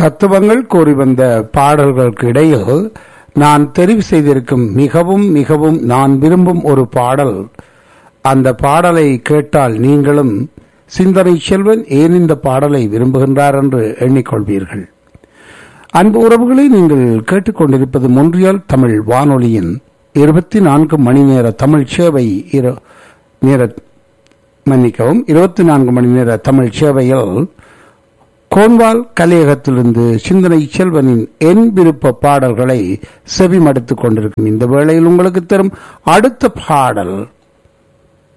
தத்துவங்கள் கூறி வந்த பாடல்களுக்கு இடையில் நான் தெரிவு செய்திருக்கும் மிகவும் மிகவும் நான் விரும்பும் ஒரு பாடல் அந்த பாடலை கேட்டால் நீங்களும் சிந்தனை செல்வன் ஏன் இந்த பாடலை விரும்புகின்றார் என்று எண்ணிக்கொள்வீர்கள் அன்பு உறவுகளை நீங்கள் கேட்டுக்கொண்டிருப்பது மொன்றியால் தமிழ் வானொலியின் இருபத்தி நான்கு மணி நேர தமிழ் சேவை இரு- நேர மன்னிக்கவும் இருபத்தி நான்கு மணி நேர தமிழ் சேவையில் கோன்வால் கலையகத்திலிருந்து சிந்தனை செல்வனின் என் விருப்ப பாடல்களை செவிமடுத்துக் கொண்டிருக்கும் இந்த வேளையில் உங்களுக்கு தரும் அடுத்த பாடல்